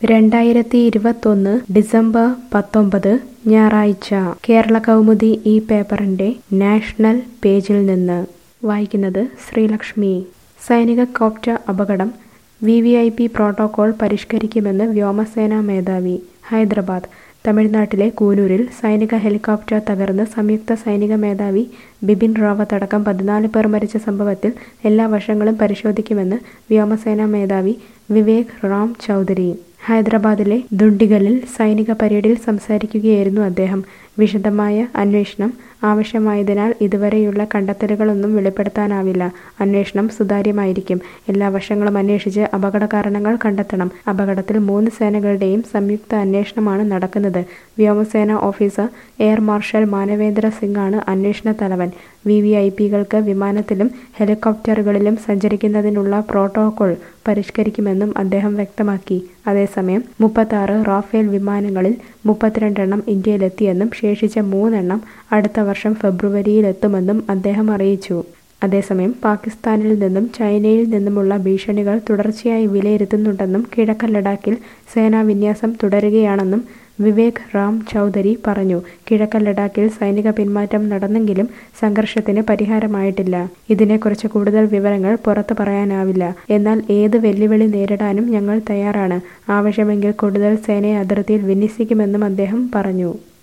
രണ്ടായിരത്തി ഇരുപത്തൊന്ന് ഡിസംബർ പത്തൊമ്പത് ഞായറാഴ്ച കേരള കൗമുദി ഈ പേപ്പറിന്റെ നാഷണൽ പേജിൽ നിന്ന് വായിക്കുന്നത് ശ്രീലക്ഷ്മി സൈനിക കോപ്റ്റർ അപകടം V V I P protocol പരിഷ്കരിക്കുമെന്ന് വ്യോമസേനാ മേധാവി ഹൈദരാബാദ് തമിഴ്നാട്ടിലെ കൂനൂരിൽ സൈനിക ഹെലികോപ്റ്റർ തകർന്ന് സംയുക്ത സൈനിക മേധാവി ബിപിൻ റാവത്ത് അടക്കം പതിനാല് പേർ മരിച്ച സംഭവത്തിൽ എല്ലാ വശങ്ങളും പരിശോധിക്കുമെന്ന് വ്യോമസേനാ മേധാവി വിവേക് റാം ചൗധരി ഹൈദരാബാദിലെ ദുണ്ടിഗലിൽ സൈനിക പരേഡിൽ സംസാരിക്കുകയായിരുന്നു അദ്ദേഹം വിശദമായ അന്വേഷണം ആവശ്യമായതിനാൽ ഇതുവരെയുള്ള കണ്ടെത്തലുകളൊന്നും വെളിപ്പെടുത്താനാവില്ല അന്വേഷണം സുതാര്യമായിരിക്കും എല്ലാ വശങ്ങളും അന്വേഷിച്ച് അപകട കാരണങ്ങൾ കണ്ടെത്തണം അപകടത്തിൽ മൂന്ന് സേനകളുടെയും സംയുക്ത അന്വേഷണമാണ് നടക്കുന്നത് വ്യോമസേന ഓഫീസർ എയർ മാർഷൽ മാനവേന്ദ്ര സിംഗാണ് അന്വേഷണ തലവൻ വി വി ഐ പികൾക്ക് വിമാനത്തിലും ഹെലികോപ്റ്ററുകളിലും സഞ്ചരിക്കുന്നതിനുള്ള പ്രോട്ടോകോൾ പരിഷ്കരിക്കുമെന്നും അദ്ദേഹം വ്യക്തമാക്കി അതേസമയം മുപ്പത്താറ് റാഫേൽ വിമാനങ്ങളിൽ മുപ്പത്തിരണ്ടെണ്ണം ഇന്ത്യയിലെത്തിയെന്നും ശേഷിച്ച മൂന്നെണ്ണം അടുത്ത വർഷം ഫെബ്രുവരിയിലെത്തുമെന്നും അദ്ദേഹം അറിയിച്ചു അതേസമയം പാകിസ്ഥാനിൽ നിന്നും ചൈനയിൽ നിന്നുമുള്ള ഭീഷണികൾ തുടർച്ചയായി വിലയിരുത്തുന്നുണ്ടെന്നും കിഴക്കൻ ലഡാക്കിൽ സേനാ വിന്യാസം തുടരുകയാണെന്നും വിവേക് റാം ചൗധരി പറഞ്ഞു കിഴക്കൻ ലഡാക്കിൽ സൈനിക പിന്മാറ്റം നടന്നെങ്കിലും സംഘർഷത്തിന് പരിഹാരമായിട്ടില്ല ഇതിനെക്കുറിച്ച് കൂടുതൽ വിവരങ്ങൾ പുറത്തു പറയാനാവില്ല എന്നാൽ ഏത് വെല്ലുവിളി നേരിടാനും ഞങ്ങൾ തയ്യാറാണ് ആവശ്യമെങ്കിൽ കൂടുതൽ സേനയെ അതിർത്തിയിൽ വിന്യസിക്കുമെന്നും അദ്ദേഹം പറഞ്ഞു